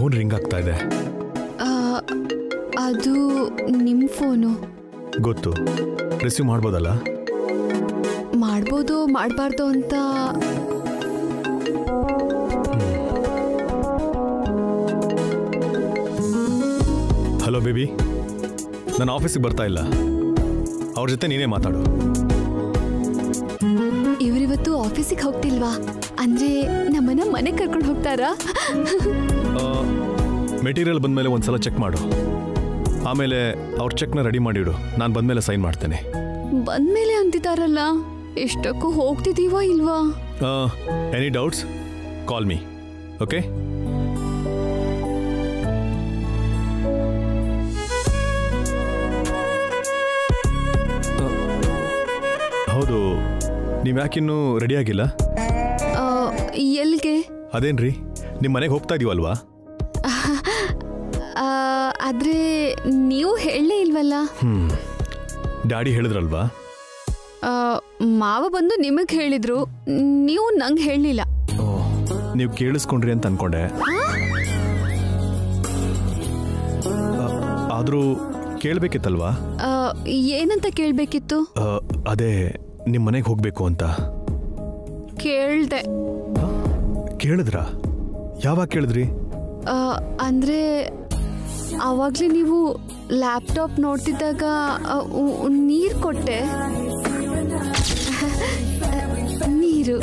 Phone ring ಆಗ್ತಾ ಇದೆ ಆ, ಅದು ನಿಮ್ಮ ಫೋನು ಗೊತ್ತು ರಿಸೀವ್ ಮಾಡ್ಬೋದಲ್ಲ ಮಾಡ್ಬೋದು ಮಾಡಬಾರ್ದು ಅಂತ ಹಲೋ ಬೇಬಿ ನಾನು ಆಫೀಸಿಗೆ ಬರ್ತಾ ಇಲ್ಲ ಅವ್ರ ಜೊತೆ ನೀನೇ ಮಾತಾಡು ಇವರಿವತ್ತು ಆಫೀಸಿಗೆ ಹೋಗ್ತಿಲ್ವಾ ಅಂದ್ರೆ ನಮ್ಮನ್ನ ಮನೆ ಕರ್ಕೊಂಡು ಹೋಗ್ತಾರಾ ಮೆಟೀರಿಯಲ್ ಬಂದಮೇಲೆ ಒಂದ್ಸಲ ಚೆಕ್ ಮಾಡು ಆಮೇಲೆ ಅವ್ರ ಚೆಕ್ನ ರೆಡಿ ಮಾಡಿಡು ನಾನು ಬಂದಮೇಲೆ ಸೈನ್ ಮಾಡ್ತೇನೆ ಬಂದ್ಮೇಲೆ ಅಂತಿದಾರಲ್ಲ ಎಷ್ಟಕ್ಕೂ ಹೋಗ್ತಿದೀವಾ ಇಲ್ವಾ any doubts call me okay ಹೌದು ನೀವು ಯಾಕಿನ್ನೂ ರೆಡಿ ಆಗಿಲ್ಲ ಆ, ಎಲ್ಗೆ ಅದೇನ್ರಿ ನಿಮ್ಮ ಮನೆಗೆ ಹೋಗ್ತಾ ಇದೀವಲ್ವಾ ಆ, ಆದ್ರೆ ನೀವು ಹೇಳಲೇ ಇಲ್ವಲ್ಲ ಹ್ಞೂ ಡ್ಯಾಡಿ ಹೇಳಿದ್ರಲ್ವಾ ಆ, ಮಾವ ಬಂದು ನಿಮಗೆ ಹೇಳಿದ್ರು ನೀವು ನಂಗೆ ಹೇಳಲಿಲ್ಲ ಓ ನೀವು ಕೇಳಿಸ್ಕೊಂಡ್ರಿ ಅಂತ ಅನ್ಕೊಂಡೆ ಆದರೂ ಕೇಳಬೇಕಿತ್ತಲ್ವಾ ಏನಂತ ಕೇಳಬೇಕಿತ್ತು ಅದೇ ನಿಮ್ಮ ಮನೆಗೆ ಹೋಗಬೇಕು ಅಂತ ಕೇಳ್ದೆ ಕೇಳಿದ್ರಾ ಯಾವಾಗ ಕೇಳಿದ್ರಿ ಆ, ಅಂದ್ರೆ ಆವಾಗಲೇ ನೀವು ಲ್ಯಾಪ್ಟಾಪ್ ನೋಡ್ತಿದ್ದಾಗ ನೀರು ಕೊಟ್ಟೆ ನೀರು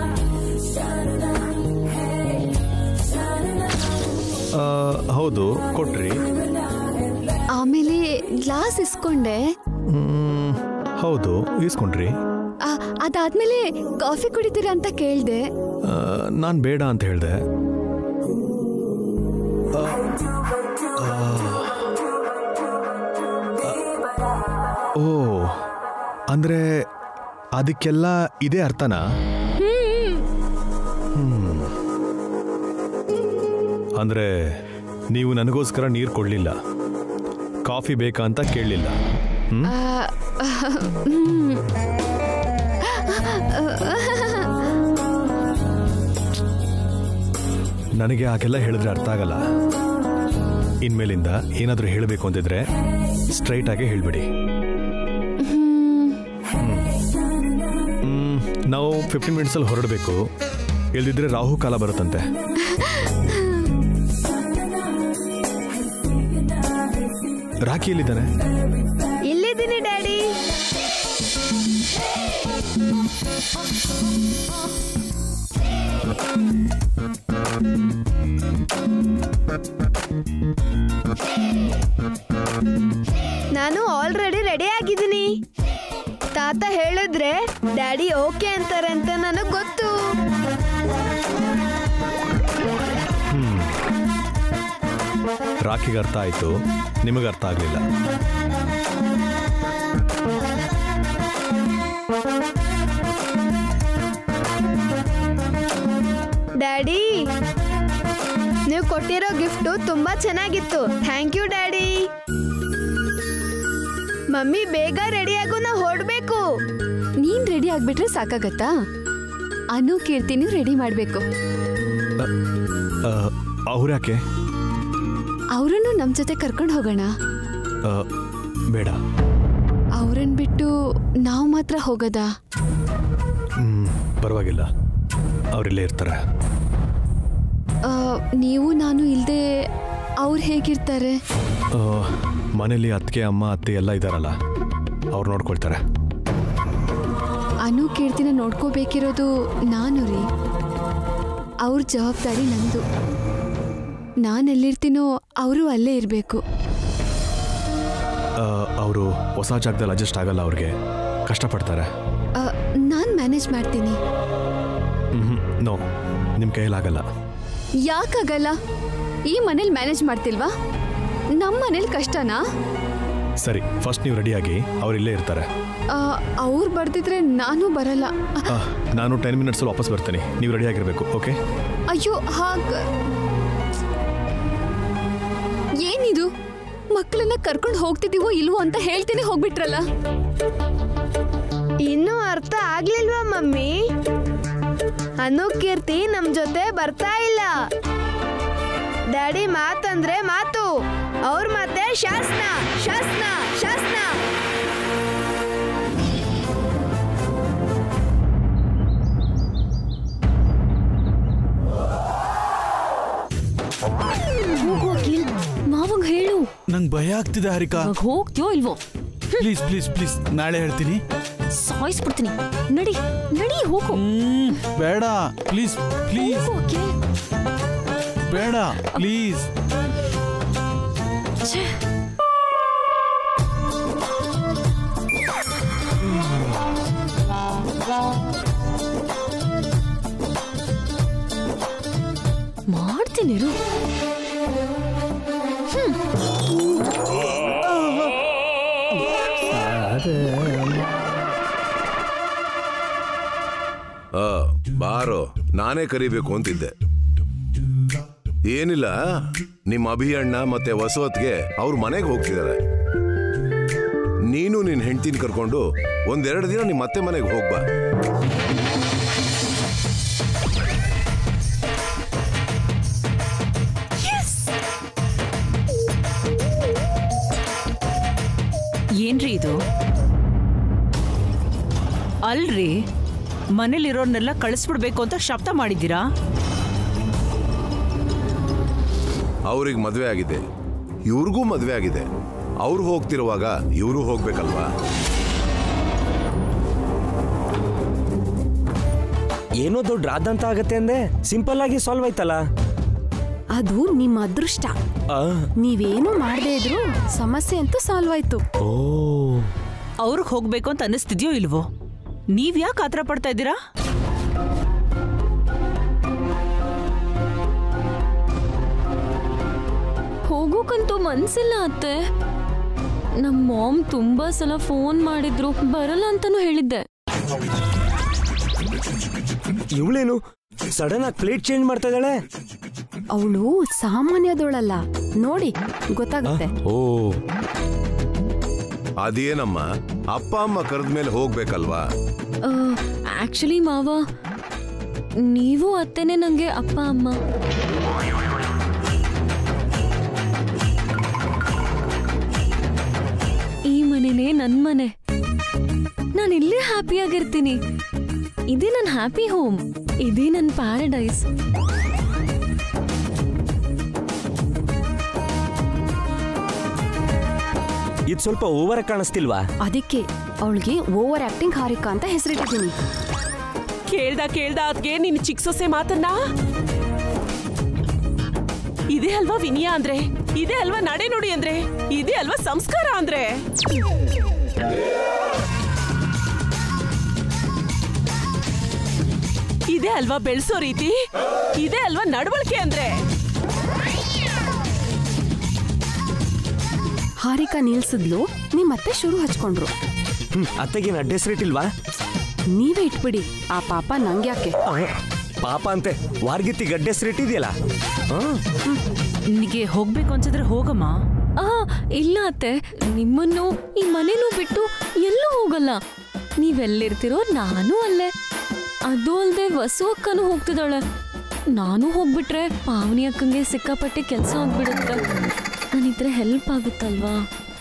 ಆ, ಹೌದು ಕೊಟ್ರಿ ಆಮೇಲೆ ಗ್ಲಾಸ್ ಇಸ್ಕೊಂಡೆ ಮ್, ಹೌದು ಈಸ್ಕೊಂಡ್ರಿ ಆ, ಅದಾದ್ಮೇಲೆ ಕಾಫಿ ಕುಡಿತೀರಾ ಅಂತ ಕೇಳ್ದೆ ನಾನು ಬೇಡ ಅಂತ ಹೇಳಿದೆ ಓ ಅಂದ್ರೆ ಅದಕ್ಕೆಲ್ಲ ಇದೇ ಅರ್ಥನಾ ಹ್ಮ್. ಅಂದ್ರೆ ನೀವು ನನಗೋಸ್ಕರ ನೀರು ಕೊಡಲಿಲ್ಲ ಕಾಫಿ ಬೇಕಾ ಅಂತ ಕೇಳಲಿಲ್ಲ ಹ್ಮ್ ಆ, ಹ್ಮ್. ನನಗೆ ಹಾಗೆಲ್ಲ ಹೇಳಿದ್ರೆ ಅರ್ಥ ಆಗಲ್ಲ ಇನ್ಮೇಲಿಂದ ಏನಾದರೂ ಹೇಳಬೇಕು ಅಂತಿದ್ರೆ ಸ್ಟ್ರೈಟ್ ಆಗಿ ಹೇಳ್ಬಿಡಿ ಹ್ಮ್. ಹ್ಮ್, ನಾವು ಫಿಫ್ಟೀನ್ ಮಿನಿಟ್ಸಲ್ಲಿ ಹೊರಡಬೇಕು ಇಲ್ದಿದ್ರೆ ರಾಹು ಕಾಲ ಬರುತ್ತಂತೆ ರಾಖಿ ಎಲ್ಲಿದ್ದಾನೆ ಇಲ್ಲಿದ್ದೀನಿ ಡ್ಯಾಡಿ ನಾನು ಆಲ್ರೆಡಿ ರೆಡಿ ಆಗಿದ್ದೀನಿ ತಾತ ಹೇಳಿದ್ರೆ ಡ್ಯಾಡಿ ಓಕೆ ಅಂತಾರೆ ಅಂತ ನನಗೆ ಗೊತ್ತು ರಾಖಿಗೆ ಅರ್ಥ ಆಯಿತು ನಿಮಗೆ ಅರ್ಥ ಆಗಲಿಲ್ಲ ಡ್ಯಾಡಿ ನೀವು ಕೊಟ್ಟಿರೋ ಗಿಫ್ಟು ತುಂಬಾ ಚೆನ್ನಾಗಿತ್ತು ಥ್ಯಾಂಕ್ ಯು ಡ್ಯಾಡಿ ಮಮ್ಮಿ ಬೇಗ ರೆಡಿ ಆಗು ನಾ ಹೊರಡ್ಬೇಕು ನೀನ್ ರೆಡಿ ಆಗ್ಬಿಟ್ರೆ ಸಾಕಾಗತ್ತಾ ಅನು ಕೀರ್ತಿನೂ ರೆಡಿ ಮಾಡ್ಬೇಕು ಅವ್ರ್ಯಾಕೆ ಅವರನ್ನು ನಮ್ ಜೊತೆ ಕರ್ಕೊಂಡು ಹೋಗೋಣ ಆ, ಬೇಡ ಅವ್ರನ್ ಬಿಟ್ಟು ನಾವು ಮಾತ್ರ ಹೋಗೋದಾ ಹ್ಮ್, ಪರವಾಗಿಲ್ಲ ಅವರಿಲ್ಲೇ ಇರ್ತಾರೆ ಆ, ನೀವು ನಾನು ಇಲ್ದೆ ಅವ್ರು ಹೇಗಿರ್ತಾರೆ ಆ, ಮನೇಲಿ ಅತ್ತಿಗೆ ಅಮ್ಮ ಅತ್ತೆ ಎಲ್ಲ ಇದ್ದಾರಲ್ಲ ಅವ್ರು ನೋಡ್ಕೊಳ್ತಾರೆ ಅನು ಕೀರ್ತಿನ ನೋಡ್ಕೋಬೇಕಿರೋದು ನಾನು ರೀ ಅವ್ರ ಜವಾಬ್ದಾರಿ ನಂದು ನಾನು ಎಲ್ಲಿರ್ತೀನೋ ಅವರು ಅಲ್ಲೇ ಇರಬೇಕು ಅವರು ಹೊಸ ಜಾಗದಲ್ಲಿ ಅಡ್ಜಸ್ಟ್ ಆಗಲ್ಲ ಅವ್ರಿಗೆ ಕಷ್ಟಪಡ್ತಾರೆ ನಾನು ಮ್ಯಾನೇಜ್ ಮಾಡ್ತೀನಿ ಹ್ಮ್ ನೋ ನಿಮ್ಮ ಕೈಯಲ್ಲಾಗಲ್ಲ ಯಾಕಾಗಲ್ಲ ಈ ಮನೇಲಿ ಮ್ಯಾನೇಜ್ ಮಾಡ್ತಿಲ್ವಾ ನಮ್ಮ ಮನೇಲಿ ಕಷ್ಟನಾ ಸರಿ ಫಸ್ಟ್ ನೀವು ರೆಡಿಯಾಗಿ ಅವ್ರು ಇಲ್ಲೇ ಇರ್ತಾರೆ ಅವ್ರು ಬರ್ದಿದ್ರೆ ನಾನು ಬರಲ್ಲ ಆ, ನಾನು ಟೆನ್ ಮಿನಿಟ್ಸಲ್ಲಿ ವಾಪಸ್ ಬರ್ತೀನಿ ನೀವು ರೆಡಿಯಾಗಿರ್ಬೇಕು ಓಕೆ ಅಯ್ಯೋ ಹಾಗ ಏನಿದು ಮಕ್ಕಳನ್ನ ಕರ್ಕೊಂಡು ಹೋಗ್ತಿದೀವೋ ಇಲ್ವೋ ಅಂತ ಹೇಳ್ತೀನಿ ಹೋಗ್ಬಿಟ್ರಲ್ಲ ಇನ್ನೂ ಅರ್ಥ ಆಗ್ಲಿಲ್ವಾ ಮಮ್ಮಿ ಅನು ಕೀರ್ತಿ ನಮ್ ಜೊತೆ ಬರ್ತಾ ಇಲ್ಲ ಡ್ಯಾಡಿ ಮಾತಂದ್ರೆ ಮಾತು ಅವ್ರ ಮತ್ತೆ ಶಾಸನ ಶಾಸನ ಶಾಸನ ಹೋಗು ಅಖಿಲ್ ಮಾವಂಗ್ ಹೇಳು ನಂಗೆ ಭಯ ಆಗ್ತಿದೆ ಹಾರಿಕಾ ಇವಾಗ ಹೋಗ್ತೀಯೋ ಇಲ್ವೋ ಪ್ಲೀಸ್ ಪ್ಲೀಸ್ ಪ್ಲೀಸ್ ನಾಳೆ ಹೇಳ್ತೀನಿ ಸಾಯಿಸ್ಬಿಡ್ತೀನಿ ನಡಿ ನಡಿ ಹೋಗು ಹ್ಮ್, ಬೇಡ ಪ್ಲೀಸ್ ಪ್ಲೀಸ್ ಹೋಗು ಅಖಿಲ್ ಬೇಡ ಪ್ಲೀಸ್ ಛೇ. ಮಾಡ್ತೀನಿರು ಆ, ಬಾರೋ ನಾನೇ ಕರಿಬೇಕು ಅಂತಿದ್ದೆ ಏನಿಲ್ಲ ನಿಮ್ಮ ಅಭಿಯಣ್ಣ ಮತ್ತೆ ವಸವತ್ಗೆ ಅವ್ರ ಮನೆಗೆ ಹೋಗ್ತಿದ್ದಾರೆ ನೀನು ನಿನ್ನ ಹೆಂಡ್ತಿನ ಕರ್ಕೊಂಡು ಒಂದೆರಡು ದಿನ ನಿಮ್ಮ ಅತ್ತೆ ಮನೆಗೆ ಹೋಗ್ಬಾ ಏನ್ರಿ ಇದು ಅಲ್ರಿ ಮನೇಲಿರೋರ್ನೆಲ್ಲ ಕಳಿಸ್ಬಿಡ್ಬೇಕು ಅಂತ ಶಬ್ದ ಮಾಡಿದ್ದೀರಾ ಅವ್ರಿಗೆ ಮದುವೆ ಆಗಿದೆ ಇವ್ರಿಗೂ ಮದುವೆ ಆಗಿದೆ ಅವ್ರು ಹೋಗ್ತಿರುವಾಗ ಇವರು ಹೋಗ್ಬೇಕಲ್ವಾ ಏನೋ ದೊಡ್ಡ ರಾದಂತ ಆಗತ್ತೆ ಅಂದೆ ಸಿಂಪಲ್ ಆಗಿ ಸಾಲ್ವ್ ಆಯ್ತಲ್ಲ ಅದು ನಿಮ್ಮ ಅದೃಷ್ಟ ಆ, ನೀವೇನು ಮಾಡದೇ ಇದ್ರು ಸಮಸ್ಯೆ ಅಂತೂ ಸಾಲ್ವ್ ಆಯ್ತು ಓ ಅವ್ರಿಗೆ ಹೋಗ್ಬೇಕು ಅಂತ ಅನಿಸ್ತಿದ್ಯೋ ಇಲ್ವೋ ನೀವ್ ಯಾಕೆ ಆತರ ಪಡ್ತಾ ಇದ್ದೀರಾ ಹೋಗೋಕಂತೂ ಮನ್ಸಿಲ್ಲ ಅತ್ತೆ ನಮ್ಮ ಮಾಮ್ ತುಂಬಾ ಸಲ ಫೋನ್ ಮಾಡಿದ್ರು ಬರಲ್ಲ ಅಂತಾನು ಹೇಳಿದ್ದೆ ಇವಳೇನು ಸಡನ್ ಆಗಿ ಪ್ಲೇಟ್ ಚೇಂಜ್ ಮಾಡ್ತಾ ಇದ್ದಾಳೆ ಅವಳು ಸಾಮಾನ್ಯದವಳಲ್ಲ ನೋಡಿ ಗೊತ್ತಾಗುತ್ತೆ ಓ ಅದೇನಮ್ಮ ಅಪ್ಪ ಅಮ್ಮ ಕರೆದ ಮೇಲೆ ಹೋಗ್ಬೇಕಲ್ವಾ ಆಕ್ಚುಲಿ ಮಾವ ನೀವು ಅತ್ತೆನೇ ನಂಗೆ ಅಪ್ಪ ಅಮ್ಮ ಈ ಮನೆನೇ ನನ್ ಮನೆ ನಾನು ಇಲ್ಲೇ ಹ್ಯಾಪಿಯಾಗಿರ್ತೀನಿ ಇದೇ ನನ್ನ ಹ್ಯಾಪಿ ಹೋಮ್ ಇದೇ ನನ್ನ ಪ್ಯಾರಡೈಸ್ ಇದು ಸ್ವಲ್ಪ ಓವರ್ ಕಾಣಿಸ್ತಿಲ್ವಾ ಅದಕ್ಕೆ ಅವಳಿಗೆ ಓವರ್ ಆಕ್ಟಿಂಗ್ ಹಾರಿಕಾ ಅಂತ ಹೆಸರಿಟ್ಟಿದ್ದೀನಿ ಕೇಳ್ದ ಕೇಳ್ದ ಅದ್ಗೆ ನಿನ್ ಚಿಕ್ಕ ಸೊಸೆ ಮಾತನ್ನ ಇದೇ ಅಲ್ವಾ ವಿನಯ ಅಂದ್ರೆ ಇದೇ ಅಲ್ವಾ ನಡೆ ನುಡಿ ಅಂದ್ರೆ ಇದೇ ಅಲ್ವಾ ಸಂಸ್ಕಾರ ಅಂದ್ರೆ ಇದೇ ಅಲ್ವಾ ಬೆಳೆಸೋ ರೀತಿ ಇದೇ ಅಲ್ವಾ ನಡವಳಿಕೆ ಅಂದ್ರೆ ಹಾರಿಕಾ ನಿಲ್ಸಿದ್ಲು ನಿಮ್ ಮತ್ತೆ ಶುರು ಹಚ್ಕೊಂಡ್ರು ಹ್ಮ್ ಅತ್ತೆಗೇನು ಅಡ್ಡ ಹೆಸರಿಟ್ಟಿಲ್ವಾ ನೀವೇ ಇಟ್ಬಿಡಿ ಆ ಪಾಪ ನಂಗ್ಯಾಕೆ ಆ, ಪಾಪ ಅಂತೆ ವಾರ್ಗಿತ್ತಿ ಗಡ್ಡೆ ಹೆಸರಿಟ್ಟಿದ್ಯಲ್ಲ ನಿನಗೆ ಹೋಗ್ಬೇಕು ಅನ್ಸಿದ್ರೆ ಹೋಗಮ್ಮ ಆ ಇಲ್ಲ ಅತ್ತೆ ನಿಮ್ಮನ್ನು ಈ ಮನೆನೂ ಬಿಟ್ಟು ಎಲ್ಲೂ ಹೋಗಲ್ಲ ನೀವೆಲ್ಲಿರ್ತಿರೋ ನಾನು ಅಲ್ಲೇ ಅದು ಅಲ್ಲದೆ ವಸು ಅಕ್ಕನೂ ಹೋಗ್ತಿದ್ದಾಳೆ ನಾನು ಹೋಗ್ಬಿಟ್ರೆ ಪಾವನಿ ಅಕ್ಕಂಗೆ ಸಿಕ್ಕಾಪಟ್ಟೆ ಕೆಲಸ ಆಗ್ಬಿಡುತ್ತೆ ನನ್ನಿದ್ರೆ ಹೆಲ್ಪ್ ಆಗುತ್ತಲ್ವಾ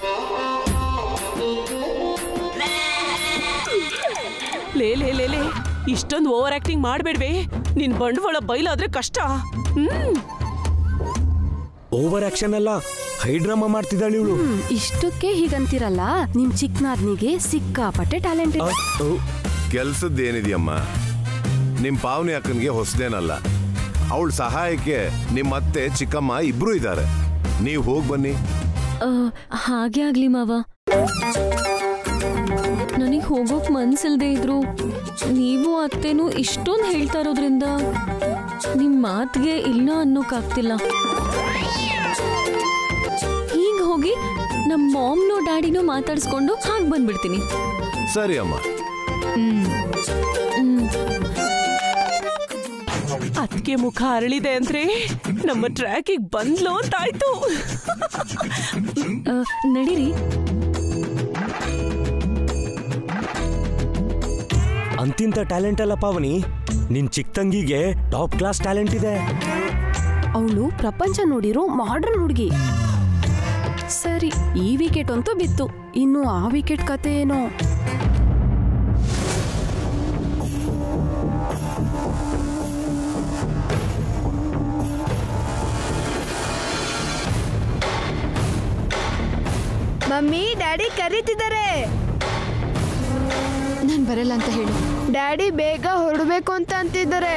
ಲೇ ಲೇ ಲೇ ಲೇ ಇಷ್ಟೊಂದು ಓವರ್ ಆಕ್ಟಿಂಗ್ ಮಾಡ್ಬೇಡ್ವೆ ನಿನ್ ಬಂಡವಾಳ ಬೈಲಾದ್ರೆ ಕಷ್ಟ ಹ್ಮ್ ಓವರ್ ಆಕ್ಷನ್ ಅಲ್ಲ ಹೈಡ್ರಾಮಾ ಮಾಡ್ತಿದ್ದಾಳೆ ಇವಳು ಹ್ಮ್, ಇಷ್ಟಕ್ಕೆ ಹೀಗಂತಿರಲ್ಲ ನಿಮ್ ಚಿಕ್ಕನಾದ್ನಿಗೆ ಸಿಕ್ಕಾಪಟ್ಟೆ ಟ್ಯಾಲೆಂಟ್ ಇದೆ ಕೆಲ್ಸದ್ದೇನಿದೆಯಮ್ಮ ನಿಮ್ ಪಾವನಿ ಅಕ್ಕನಿಗೆ ಹೊಸದೇನಲ್ಲ ಅವಳ ಸಹಾಯಕ್ಕೆ ನಿಮ್ಮ ಅತ್ತೆ ಚಿಕ್ಕಮ್ಮ ಇಬ್ರು ಇದ್ದಾರೆ ನೀವು ಹೋಗಿ ಬನ್ನಿ ಆ, ಹಾಗೆ ಆಗ್ಲಿ ಮಾವ ನನಗೆ ಹೋಗೋಕ್ ಮನ್ಸಿಲ್ದೇ ಇದ್ರು ನೀವು ಅತ್ತೆನೂ ಇಷ್ಟೊಂದು ಹೇಳ್ತಾ ಇರೋದ್ರಿಂದ ನಿಮ್ ಮಾತಿಗೆ ಇಲ್ಲ ಅನ್ನೋಕ್ಕಾಗ್ತಿಲ್ಲ ಈಗ ಹೋಗಿ ನಮ್ಮ ಮಾಮ್ನೋ ಡ್ಯಾಡಿನೋ ಮಾತಾಡ್ಸ್ಕೊಂಡು ಹಾಗೆ ಬಂದ್ಬಿಡ್ತೀನಿ ಸರಿ ಅಮ್ಮ ಹ್ಮ್ ಅದಕ್ಕೆ ಮುಖ ಅರಳಿದೆ ಅಂದ್ರೆ ನಮ್ಮ ಟ್ರ್ಯಾಕಿಗೆ ಬಂದ್ಲು ಅಂತಾಯ್ತು ಆ, ನಡೀರಿ ಅಂತಿಂತ ಟ್ಯಾಲೆಂಟ್ ಅಲ್ಲ ಪಾವನಿ ನಿನ್ ಚಿಕ್ಕ ತಂಗಿಗೆ ಟಾಪ್ ಕ್ಲಾಸ್ ಟ್ಯಾಲೆಂಟ್ ಇದೆ ಅವಳು ಪ್ರಪಂಚ ನೋಡಿರೋ ಮಾಡ್ರನ್ ಹುಡುಗಿ ಸರಿ ಈ ವಿಕೆಟ್ ಅಂತೂ ಬಿತ್ತು ಇನ್ನು ಆ ವಿಕೆಟ್ ಕತೆ ಏನೋ ಮಮ್ಮಿ ಡ್ಯಾಡಿ ಕರೀತಿದ್ದಾರೆ ನಾನು ಬರಲ್ಲ ಅಂತ ಹೇಳು ಡ್ಯಾಡಿ ಬೇಗ ಹೊರಡ್ಬೇಕು ಅಂತ ಅಂತಿದ್ದಾರೆ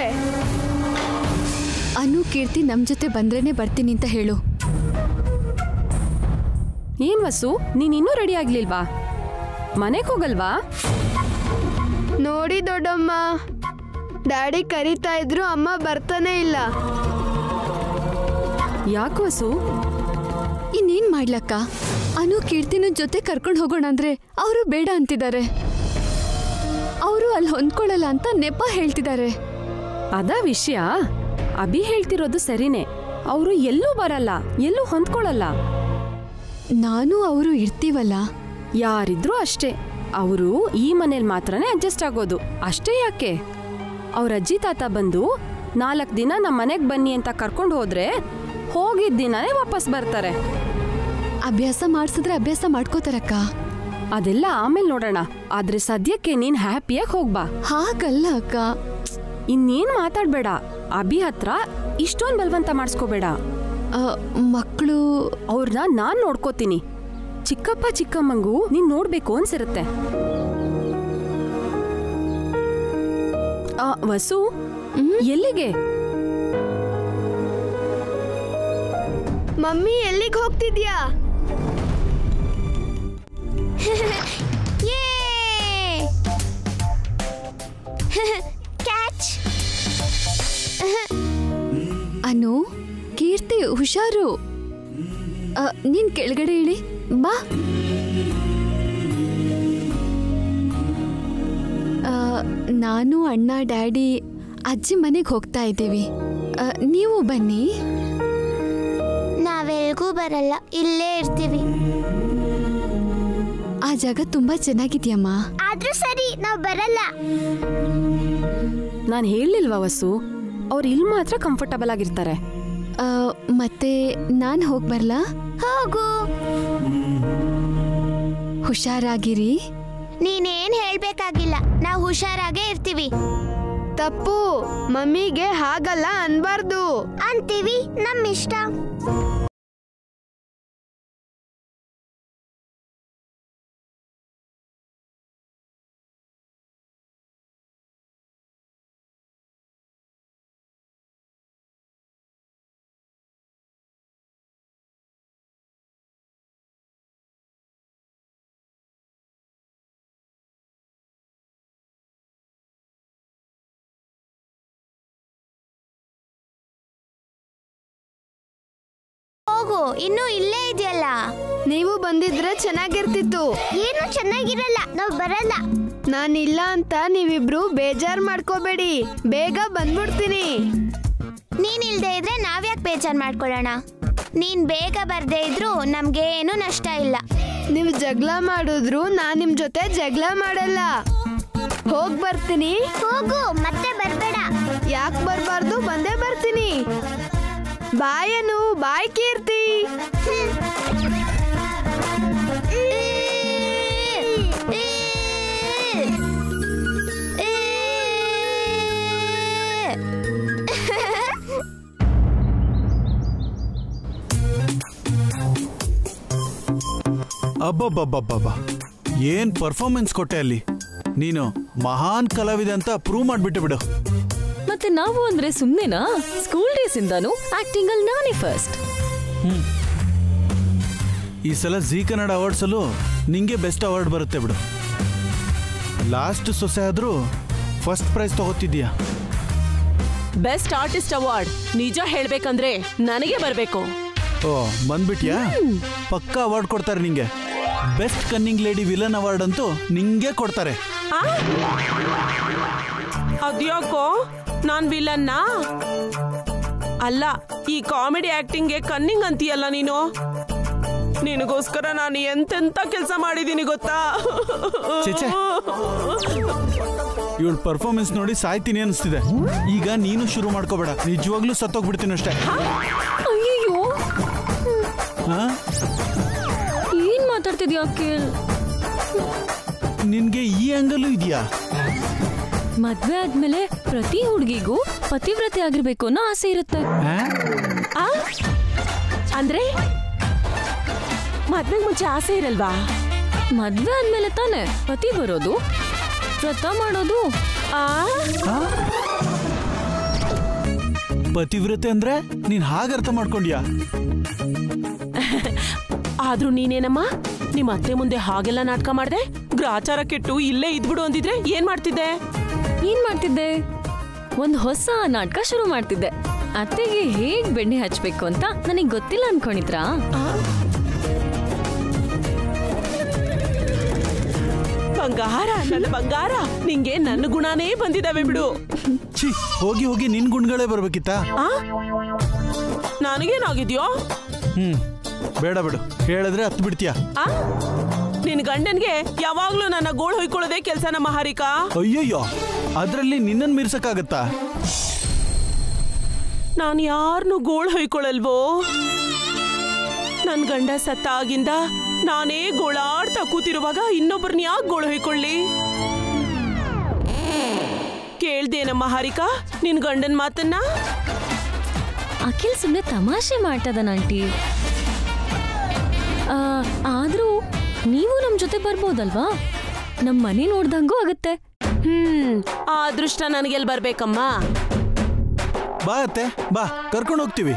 ಅನು ಕೀರ್ತಿ ನಮ್ ಜೊತೆ ಬಂದ್ರೇನೆ ಬರ್ತೀನಿ ಅಂತ ಹೇಳು ಏನ್ ವಸು ನೀನ್ ಇನ್ನೂ ರೆಡಿ ಆಗ್ಲಿಲ್ವಾ ಮನೆಗೆ ಹೋಗಲ್ವಾ ನೋಡಿ ದೊಡ್ಡಮ್ಮ ಡ್ಯಾಡಿ ಕರೀತಾ ಇದ್ರು ಅಮ್ಮ ಬರ್ತಾನೆ ಇಲ್ಲ ಯಾಕೆ ವಸು ಇನ್ನೇನ್ ಮಾಡ್ಲಕ್ಕ ಅನು ಕೀರ್ತಿನ ಜೊತೆ ಕರ್ಕೊಂಡು ಹೋಗೋಣ ಅಂದ್ರೆ ಅವರು ಬೇಡ ಅಂತಿದ್ದಾರೆ ಅವರು ಅಲ್ಲಿ ಹೊಂದ್ಕೊಳ್ಳಲ್ಲ ಅಂತ ನೆಪ ಹೇಳ್ತಿದ್ದಾರೆ ಅದ ವಿಷಯ ಅಭಿ ಹೇಳ್ತಿರೋದು ಸರಿನೇ ಅವರು ಎಲ್ಲೂ ಬರಲ್ಲ ಎಲ್ಲೂ ಹೊಂದ್ಕೊಳ್ಳಲ್ಲ ನಾನು ಅವರು ಇರ್ತೀವಲ್ಲ ಯಾರಿದ್ರೂ ಅಷ್ಟೇ ಅವರು ಈ ಮನೇಲಿ ಮಾತ್ರನೇ ಅಡ್ಜಸ್ಟ್ ಆಗೋದು ಅಷ್ಟೇ ಯಾಕೆ ಅವ್ರ ಅಜ್ಜಿ ತಾತ ಬಂದು ನಾಲ್ಕು ದಿನ ನಮ್ಮ ಮನೆಗೆ ಬನ್ನಿ ಅಂತ ಕರ್ಕೊಂಡು ಹೋದ್ರೆ ಹೋಗಿದ್ದ ದಿನನೇ ವಾಪಸ್ ಬರ್ತಾರೆ ಅಭ್ಯಾಸ ಮಾಡ್ಸಿದ್ರೆ ಅಭ್ಯಾಸ ಮಾಡ್ಕೋತಾರಕ್ಕ ಅದೆಲ್ಲ ಆಮೇಲೆ ನೋಡೋಣ ಆದ್ರೆ ಸದ್ಯಕ್ಕೆ ನೀನ್ ಹ್ಯಾಪಿಯಾಗಿ ಹೋಗ್ಬಾ ಹಾಗಲ್ಲ ಅಕ್ಕ ಇನ್ನೇನ್ ಮಾತಾಡ್ಬೇಡ ಅಭಿ ಹತ್ರ ಇಷ್ಟೊಂದು ಬಲವಂತ ಮಾಡಿಸ್ಕೋಬೇಡ ಮಕ್ಕಳು ಅವ್ರನ್ನ ನಾನ್ ನೋಡ್ಕೋತೀನಿ ಚಿಕ್ಕಪ್ಪ ಚಿಕ್ಕಮ್ಮಂಗೂ ನೀನ್ ನೋಡ್ಬೇಕು ಅನ್ಸಿರುತ್ತೆ ಆ, ವಸು ಎಲ್ಲಿಗೆ ಮಮ್ಮಿ ಎಲ್ಲಿಗೆ ಹೋಗ್ತಿದ್ಯಾ ಕ್ಯಾಚ್ ಅನು ಕೀರ್ತಿ ಹುಷಾರು ಅ, ನೀನ್ ಕೆಳಗಡೆ ಇಳಿ ಬಾ ಅ, ನಾನು ಅಣ್ಣ ಡ್ಯಾಡಿ ಅಜ್ಜಿ ಮನೆಗೆ ಹೋಗ್ತಾ ಇದ್ದೀವಿ ಅ, ನೀವು ಬನ್ನಿ ನಾವೆಲ್ಗೂ ಬರಲ್ಲ ಇಲ್ಲೇ ಇರ್ತೀವಿ ಆ ಜಾಗ ತುಂಬಾ ಚೆನ್ನಾಗಿದ್ಯಮ್ಮ ಆದ್ರೂ ಸರಿ ನಾವು ಬರಲ್ಲ ನಾನು ಹೇಳಿಲ್ವಾ ವಸು ಅವ್ರು ಇಲ್ಲಿ ಮಾತ್ರ ಕಂಫರ್ಟಬಲ್ ಆಗಿರ್ತಾರೆ ಅ, ಮತ್ತೆ ನಾನು ಹೋಗಿ ಬರ್ಲಾ ಹೋಗು ಹುಷಾರಾಗಿರಿ ನೀನೇನ್ ಹೇಳ್ಬೇಕಾಗಿಲ್ಲ ನಾವು ಹುಷಾರಾಗೇ ಇರ್ತೀವಿ ತಪ್ಪು ಮಮ್ಮಿಗೆ ಹಾಗಲ್ಲ ಅನ್ಬಾರ್ದು ಅಂತೀವಿ ನಮ್ ಇಷ್ಟ ಹೋಗು ಇನ್ನು ಇಲ್ಲೇ ಇದೆಯಲ್ಲ ನೀವು ಬಂದಿದ್ರೆ ಚೆನ್ನಾಗಿರ್ತಿತ್ತು ಏನು ಚೆನ್ನಾಗಿರಲ್ಲ ನಾವು ಬರಲ್ಲ ನಾನಿಲ್ಲ ಅಂತ ನೀವಿಬ್ರು ಬೇಜಾರ್ ಮಾಡ್ಕೋಬೇಡಿ ಬೇಗ ಬಂದ್ಬಿಡ್ತೀನಿ ನೀನ್ ಇಲ್ದೇ ಇದ್ರೆ ನಾವ್ಯಾಕೆ ಬೇಜಾರ್ ಮಾಡ್ಕೊಳ್ಳೋಣ ನೀನ್ ಬೇಗ ಬರ್ದೇ ಇದ್ರು ನಮ್ಗೇನು ನಷ್ಟ ಇಲ್ಲ ನೀವು ಜಗಳ ಮಾಡಿದ್ರು ನಾನ್ ನಿಮ್ ಜೊತೆ ಜಗಳ ಮಾಡಲ್ಲ ಹೋಗ್ ಬರ್ತೀನಿ ಹೋಗು ಮತ್ತೆ ಬರ್ಬೇಡ ಯಾಕೆ ಬರ್ಬಾರ್ದು ಬಂದೇ ಬರ್ತೀನಿ ಬಾಯನು ಬಾಯ್ ಕೀರ್ತಿ ಅಬ್ಬಬ್ಬಬ್ಬಬ್ಬ ಏನ್ ಪರ್ಫಾರ್ಮೆನ್ಸ್ ಕೊಟ್ಟೆ ಅಲ್ಲಿ ನೀನು ಮಹಾನ್ ಕಲಾವಿದೆ ಅಂತ ಪ್ರೂವ್ ಮಾಡ್ಬಿಟ್ಟು ಬಿಡು ಮತ್ತೆ ನಾವು ಅಂದ್ರೆ ಸುಮ್ನೆನಾ ಸ್ಕೂಲ್ ಡೇಸ್ ಇಂದಾನು ಆಕ್ಟಿಂಗ್ ಅಲ್ಲಿ ನಾನೇ ಫಸ್ಟ್ ಈ ಸಲ ಜಿ ಕನ್ನಡ ಅವಾರ್ಡ್ಸಲ್ಲೂ ನಿಂಗೆ ಬೆಸ್ಟ್ ಅವಾರ್ಡ್ ಬರುತ್ತೆ ಬಿಡು ಲಾಸ್ಟ್ ಸೊಸೆ ಆದ್ರೂ ಫಸ್ಟ್ ಪ್ರೈಸ್ ತಗೋತಿದ್ಯಾ ಬೆಸ್ಟ್ ಆರ್ಟಿಸ್ಟ್ ಅವಾರ್ಡ್ ನಿಜ ಹೇಳ್ಬೇಕಂದ್ರೆ ನನಗೆ ಬರ್ಬೇಕು ಓ ಬಂದ್ಬಿಟ್ಯಾ ಪಕ್ಕ ಅವಾರ್ಡ್ ಕೊಡ್ತಾರೆ ನಿಂಗೆ best cunning lady villain award ಅಂತೂ ನಿಂಗೆ ಕೊಡ್ತಾರೆ ಆ? ಅದ್ಯಾಕೋ ನಾನ್ ವಿಲನ್ನ ಅಲ್ಲ ಈ ಕಾಮಿಡಿ ಆಕ್ಟಿಂಗ್ಗೆ ಕನ್ನಿಂಗ್ ಅಂತೀಯಲ್ಲ ನೀನು ನಿನಗೋಸ್ಕರ ನಾನು ಎಂತೆಂತ ಕೆಲಸ ಮಾಡಿದ್ದೀನಿ ಗೊತ್ತಾ ಛೆ, ಛೆ. ಇವಳ ಪರ್ಫಾರ್ಮೆನ್ಸ್ ನೋಡಿ ಸಾಯ್ತೀನಿ ಅನಿಸ್ತಿದೆ ಈಗ ನೀನು ಶುರು ಮಾಡ್ಕೋಬೇಡ ನಿಜವಾಗ್ಲೂ ಸತ್ತೋಗ್ಬಿಡ್ತೀನಿ ಅಷ್ಟೇ ಅಯ್ಯಯ್ಯೋ ಹಾ ಏನ್ ಮಾತಾಡ್ತಿದ್ಯಾ ಕೇಳ್ ನಿನ್ಗೆ ಈ ಆಂಗಲು ಇದೆಯಾ ಮದ್ವೆ ಆದ್ಮೇಲೆ ಪ್ರತಿ ಹುಡುಗಿಗೂ ಪತಿವ್ರತೆ ಆಗಿರ್ಬೇಕು ಅನ್ನೋ ಆಸೆ ಇರುತ್ತೆ ಆ? ಅಂದ್ರೆ ಮದ್ವೆಗ್ ಮುಂಚೆ ಆಸೆ ಇರಲ್ವಾ ಮದ್ವೆ ಆದ್ಮೇಲೆ ತಾನೆ ಪತಿ ಬರೋದು ವ್ರತ ಮಾಡೋದು ಆ ಪತಿವ್ರತೆ ಅಂದ್ರೆ ನೀನ್ ಹಾಗೆ ಅರ್ಥ ಮಾಡ್ಕೊಂಡ್ಯಾ ಆದ್ರೂ ನೀನೇನಮ್ಮ ನಿಮ್ಮ ಅತ್ತೆ ಮುಂದೆ ಹಾಗೆಲ್ಲ ನಾಟಕ ಮಾಡ್ದೆ ಗ್ರಾಚಾರ ಕೆಟ್ಟು ಇಲ್ಲೇ ಇದ್ಬಿಡು ಅಂದಿದ್ರೆ ಏನ್ ಮಾಡ್ತಿದ್ದೆ ಏನ್ ಮಾಡ್ತಿದ್ದೆ ಒಂದ್ ಹೊಸ ನಾಟಕ ಶುರು ಮಾಡ್ತಿದ್ದೆ ಅತ್ತೆಗೆ ಹೇಗ್ ಬೆಣ್ಣೆ ಹಚ್ಬೇಕು ಅಂತ ನನಗ್ ಗೊತ್ತಿಲ್ಲ ಅನ್ಕೊಂಡಿದ್ರಾ ಬಂಗಾರ ನನ್ನ ಬಂಗಾರ ನಿಂಗೆ ನನ್ನ ಗುಣನೇ ಬಂದಿದಾವೆ ಬಿಡು ಛೀ ಹೋಗಿ ಹೋಗಿ ನಿನ್ ಗುಣಗಳೇ ಬರ್ಬೇಕಿತ್ತಾ ಆ ನನಗೇನಾಗಿದ್ಯೋ ಹ್ಮ್ ಬೇಡ ಬಿಡು ಹೇಳಿದ್ರೆ ಹತ್ ಬಿಡ್ತೀಯಾ ಆ ನಿನ್ ಗಂಡನ್ಗೆ ಯಾವಾಗ್ಲೂ ನನ್ನ ಗೋಳ್ ಹೊಯ್ಕೊಳ್ಳೋದೇ ಕೆಲ್ಸ ನಮ್ಮ ಹಾರಿಕಾ ಅಯ್ಯಯ್ಯೋ ಅದ್ರಲ್ಲಿ ನಿನ್ನನ್ ಮೀರ್ಸಕ್ಕಾಗತ್ತಾ ನಾನು ಯಾರನ್ನು ಗೋಳ್ ಹೊಯ್ಕೊಳಲ್ವೋ ನನ್ ಗಂಡ ಸತ್ತ ಆಗಿಂದ ನಾನೇ ಗೋಳಾಡ್ತಾ ಕೂತಿರುವಾಗ ಇನ್ನೊಬ್ಬರನ್ನ ಯಾಕೆ ಗೋಳು ಹೊಯ್ಕೊಳ್ಳಿ ಕೇಳ್ದೇನಮ್ಮ ಹಾರಿಕಾ ನಿನ್ ಗಂಡನ್ ಮಾತನ್ನ ಅಖಿಲ್ ಸುಮ್ನೆ ತಮಾಷೆ ಮಾಡ್ತದನ ಆಂಟಿ ಆ, ಆದ್ರೂ ನೀವು ನಮ್ ಜೊತೆ ಬರ್ಬೋದಲ್ವಾ ನಮ್ ಮನೆ ನೋಡ್ದಂಗೂ ಆಗತ್ತೆ ಹ್ಮ್ ಆ ಅದೃಷ್ಟ ನನಗೆಲ್ ಬರ್ಬೇಕಮ್ಮ ಬಾ ಅತ್ತೆ ಬಾ ಕರ್ಕೊಂಡು ಹೋಗ್ತೀವಿ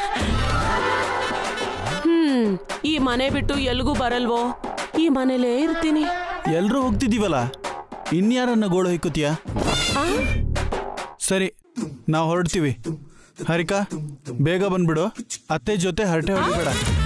ಹ್ಮ್ ಈ ಮನೆ ಬಿಟ್ಟು ಎಲ್ಗೂ ಬರಲ್ವೋ ಈ ಮನೇಲೇ ಇರ್ತೀನಿ ಎಲ್ರೂ ಹೋಗ್ತಿದೀವಲ್ಲ ಇನ್ಯಾರನ್ನ ಗೋಳು ಹೊಯ್ಕೋತೀಯ ಆ? ಸರಿ ನಾವು ಹೊರಡ್ತೀವಿ ಹರಿಕಾ ಬೇಗ ಬಂದ್ಬಿಡು ಅತ್ತೆ ಜೊತೆ ಹರಟೆ ಹೊಡಿಬೇಡ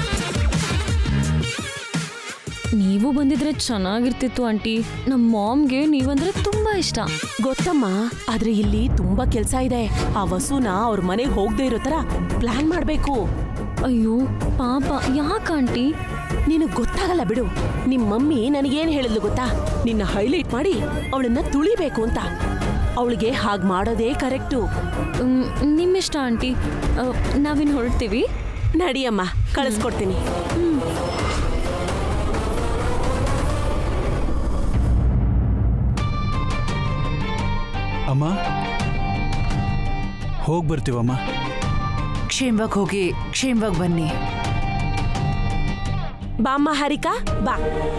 ನೀವು ಬಂದಿದ್ರೆ ಚೆನ್ನಾಗಿರ್ತಿತ್ತು ಆಂಟಿ ನಮ್ ಮಾಮ್ಗೆ ನೀವಂದ್ರೆ ತುಂಬಾ ಇಷ್ಟ ಗೊತ್ತಮ್ಮ ಆದ್ರೆ ಇಲ್ಲಿ ತುಂಬಾ ಕೆಲ್ಸ ಇದೆ ಆ ವಸುನ ಅವ್ರ ಮನೆಗೆ ಹೋಗದೆ ಇರೋ ತರ ಪ್ಲಾನ್ ಮಾಡ್ಬೇಕು ಅಯ್ಯೋ ಪಾಪ ಯಾಕ ಆಂಟಿ ನಿನಗ್ ಗೊತ್ತಾಗಲ್ಲ ಬಿಡು ನಿಮ್ ಮಮ್ಮಿ ನನಗೇನ್ ಹೇಳಿದ್ಲು ಗೊತ್ತಾ ನಿನ್ನ ಹೈಲೈಟ್ ಮಾಡಿ ಅವಳನ್ನ ತುಳಿಬೇಕು ಅಂತ ಅವಳಿಗೆ ಹಾಗ್ ಮಾಡೋದೇ ಕರೆಕ್ಟು ಮ್, ನಿಮ್ಮಿಷ್ಟ ಆಂಟಿ ಆ, ನಾವಿನ್ ಹೊರಡ್ತೀವಿ ನಡಿಯಮ್ಮ ಕಳಿಸ್ಕೊಡ್ತೀನಿ ಅಮ್ಮ ಹೋಗಿ ಬರ್ತೀವಮ್ಮ ಕ್ಷೇಮವಾಗಿ ಹೋಗಿ ಕ್ಷೇಮವಾಗಿ ಬನ್ನಿ ಬಾಮ್ಮ ಹರಿಕಾ ಬಾ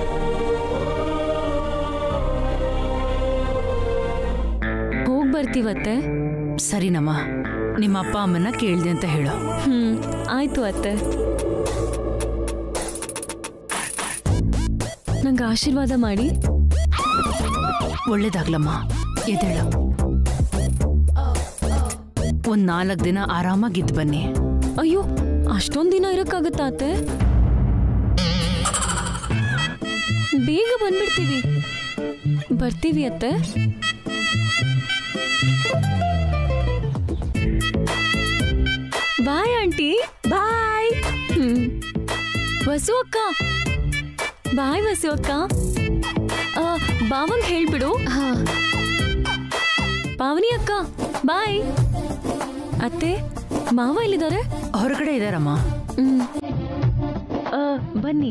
ಹೋಗ್ ಬರ್ತೀವತ್ತೆ ಸರಿನಮ್ಮ ನಿಮ್ಮ ಅಪ್ಪ ಅಮ್ಮನ ಕೇಳ್ದೆ ಅಂತ ಹೇಳು ಹ್ಮ್ ಆಯ್ತು ಅತ್ತೆ ನಂಗೆ ಆಶೀರ್ವಾದ ಮಾಡಿ ಒಳ್ಳೇದಾಗ್ಲಮ್ಮ ಎದ್ದೇಳು ಒಂದ್ ನಾಲ್ಕು ದಿನ ಆರಾಮಾಗಿದ್ದು ಬನ್ನಿ ಅಯ್ಯೋ ಅಷ್ಟೊಂದ್ ದಿನ ಇರಕ್ಕಾಗತ್ತಾ ಅತ್ತೆ ಬೇಗ ಬಂದ್ಬಿಡ್ತೀವಿ ಬರ್ತೀವಿ ಅತ್ತೆ ಬಾಯ್ ಆಂಟಿ ಬಾಯ್ ಹ್ಮ್ ವಸು ಅಕ್ಕ ಬಾಯ್ ವಸು ಅಕ್ಕ ಆ, ಬಾವಂಗ್ ಹೇಳ್ಬಿಡು ಪಾವನಿ ಅಕ್ಕ ಬಾಯ್ ಅತ್ತೆ ಮಾವ ಎಲ್ಲಿದ್ದಾರೆ ಹೊರಗಡೆ ಇದಾರಮ್ಮ ಹ್ಮ್ ಆ, ಬನ್ನಿ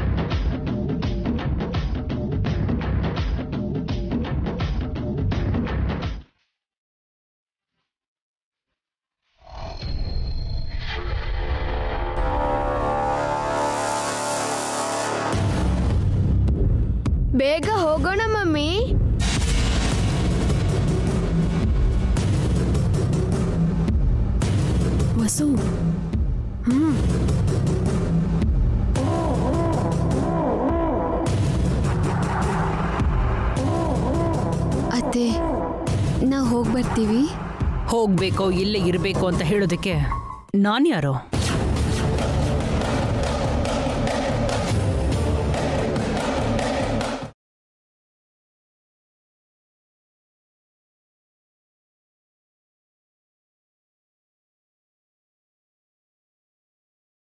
ಬೇಗ ಹೋಗೋಣ ಮಮ್ಮಿ ವಸು ಅತ್ತೆ ನಾವು ಹೋಗಿ ಬರ್ತೀವಿ ಹೋಗ್ಬೇಕೋ ಇಲ್ಲೇ ಇರ್ಬೇಕು ಅಂತ ಹೇಳೋದಕ್ಕೆ ನಾನ್ಯಾರೋ